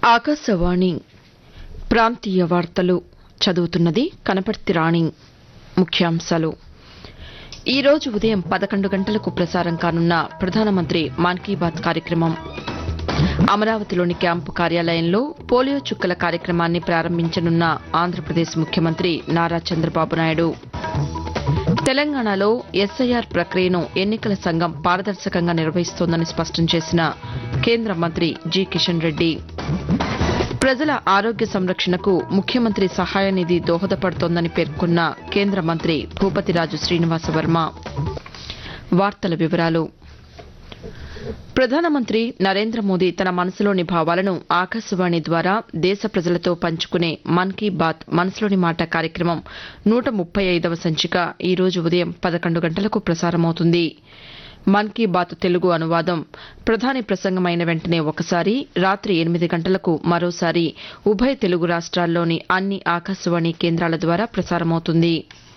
ఆకాశవాణి ప్రాంతీయ వార్తలు చదువుతున్నది కనపర్తి రాణి ముఖ్యాంశాలు ఈ రోజు ఉదయం పదకొండు గంటలకు ప్రసారం కానున్న ప్రధానమంత్రి మన్ కీ బాత్ కార్యక్రమం అమరావతిలోని క్యాంపు కార్యాలయంలో పోలియో చుక్కల కార్యక్రమాన్ని ప్రారంభించనున్న ఆంధ్రప్రదేశ్ ముఖ్యమంత్రి నారా చంద్రబాబు నాయుడు తెలంగాణలో ఎస్ఐఆర్ ప్రక్రియను ఎన్నికల సంఘం పారదర్శకంగా నిర్వహిస్తోందని స్పష్టం చేసిన కేంద్ర మంత్రి జి కిషన్ రెడ్డి ప్రజల ఆరోగ్య సంరక్షణకు ముఖ్యమంత్రి సహాయ నిధి దోహదపడుతోందని పేర్కొన్న కేంద్ర మంత్రి భూపతిరాజు శ్రీనివాసవర్మ వార్తల వివరాలు ప్రధానమంత్రి నరేంద్ర మోదీ తన మనసులోని భావాలను ఆకాశవాణి ద్వారా దేశ ప్రజలతో పంచుకునే మన్ కీ బాత్ మనసులోని మాట కార్యక్రమం నూట ముప్పై ఐదవ సంచిక ఈ రోజు ఉదయం పదకొండు గంటలకు ప్రసారమవుతుంది మన్ కీ బాత్ తెలుగు అనువాదం ప్రధాని ప్రసంగమైన వెంటనే ఒకసారి రాత్రి ఎనిమిది గంటలకు మరోసారి ఉభయ తెలుగు రాష్ట్రాల్లోని అన్ని ఆకాశవాణి కేంద్రాల ద్వారా ప్రసారమవుతుంది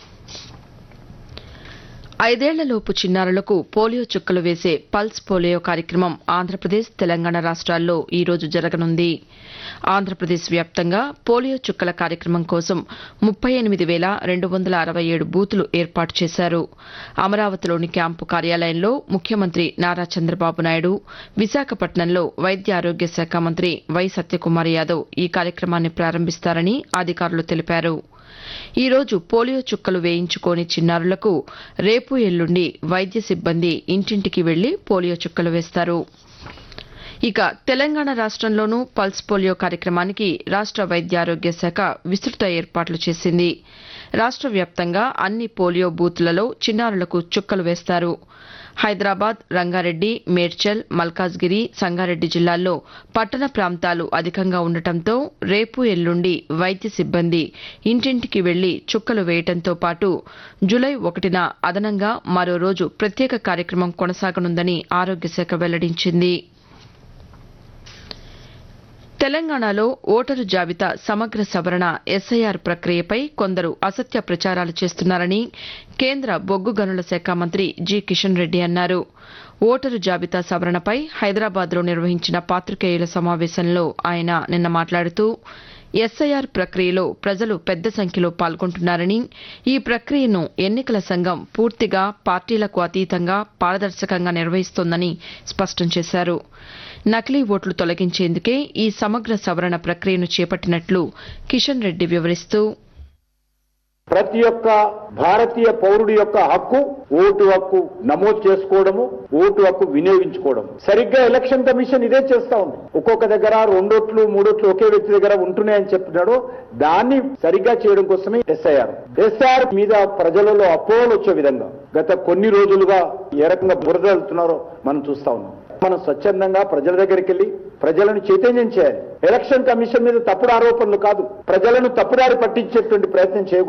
ఐదేళ్లలోపు చిన్నారులకు పోలియో చుక్కలు వేసే పల్స్ పోలియో కార్యక్రమం ఆంధ్రప్రదేశ్ తెలంగాణ రాష్ట్రాల్లో ఈ రోజు జరగనుంది ఆంధ్రప్రదేశ్ వ్యాప్తంగా పోలియో చుక్కల కార్యక్రమం కోసం ముప్పై ఎనిమిది వేల రెండు వందల అరవై ఏడు బూతులు ఏర్పాటు చేశారు అమరావతిలోని క్యాంపు కార్యాలయంలో ముఖ్యమంత్రి నారా చంద్రబాబు నాయుడు విశాఖపట్నంలో వైద్య ఆరోగ్య శాఖ మంత్రి వై సత్యకుమార్ యాదవ్ ఈ కార్యక్రమాన్ని ప్రారంభిస్తారని అధికారులు తెలిపారు ఈ రోజు పోలియో చుక్కలు వేయించుకోని చిన్నారులకు రేపు ఎల్లుండి వైద్య సిబ్బంది ఇంటింటికి వెళ్లి పోలియో చుక్కలు వేస్తారు ఇక తెలంగాణ రాష్ట్రంలోనూ పల్స్ పోలియో కార్యక్రమానికి రాష్ట్ర వైద్యారోగ్య శాఖ విస్తృత ఏర్పాట్లు చేసింది రాష్ట్ర వ్యాప్తంగా అన్ని పోలియో బూత్లలో చిన్నారులకు చుక్కలు వేస్తారు హైదరాబాద్ రంగారెడ్డి మేడ్చల్ మల్కాజ్గిరి సంగారెడ్డి జిల్లాల్లో పట్టణ ప్రాంతాలు అధికంగా ఉండటంతో రేపు ఎల్లుండి వైద్య సిబ్బంది ఇంటింటికి వెళ్లి చుక్కలు వేయటంతో పాటు జులై ఒకటిన అదనంగా మరో రోజు ప్రత్యేక కార్యక్రమం కొనసాగనుందని ఆరోగ్య శాఖ వెల్లడించింది తెలంగాణలో ఓటరు జాబితా సమగ్ర సవరణ ఎస్ఐఆర్ ప్రక్రియపై కొందరు అసత్య ప్రచారాలు చేస్తున్నారని కేంద్ర బొగ్గు గనుల శాఖ మంత్రి జి కిషన్ రెడ్డి అన్నారు ఓటరు జాబితా సవరణపై హైదరాబాద్లో నిర్వహించిన పాతికేయుల సమావేశంలో ఆయన నిన్న మాట్లాడుతూ ఎస్ఐఆర్ ప్రక్రియలో ప్రజలు పెద్ద సంఖ్యలో పాల్గొంటున్నారని ఈ ప్రక్రియను ఎన్నికల సంఘం పూర్తిగా పార్టీలకు అతీతంగా పారదర్శకంగా నిర్వహిస్తోందని స్పష్టం చేశారు నకిలీ ఓట్లు తొలగించేందుకే ఈ సమగ్ర సవరణ ప్రక్రియను చేపట్టినట్లు కిషన్ రెడ్డి వివరిస్తూ ప్రతి ఒక్క భారతీయ పౌరుడి యొక్క హక్కు ఓటు హక్కు నమోదు చేసుకోవడము ఓటు హక్కు వినియోగించుకోవడం సరిగ్గా ఎలక్షన్ కమిషన్ ఇదే చేస్తా ఉంది ఒక్కొక్క దగ్గర రెండోట్లు మూడోట్లు ఒకే వ్యక్తి దగ్గర ఉంటున్నాయని చెప్తున్నాడు దాన్ని సరిగ్గా చేయడం కోసమే ఎస్ఐఆర్ ఎస్ఐఆర్ మీద ప్రజలలో అపోహలు వచ్చే విధంగా గత కొన్ని రోజులుగా ఏ రకంగా బురద వెళ్తున్నారో మనం చూస్తా ఉన్నాం మనం స్వచ్ఛందంగా ప్రజల దగ్గరికి వెళ్ళి ప్రజలను చైతన్యం చేయాలి ఎలక్షన్ కమిషన్ మీద తప్పుడు ఆరోపణలు కాదు ప్రజలను తప్పుదారి పట్టించేటువంటి ప్రయత్నం చేయకూడదు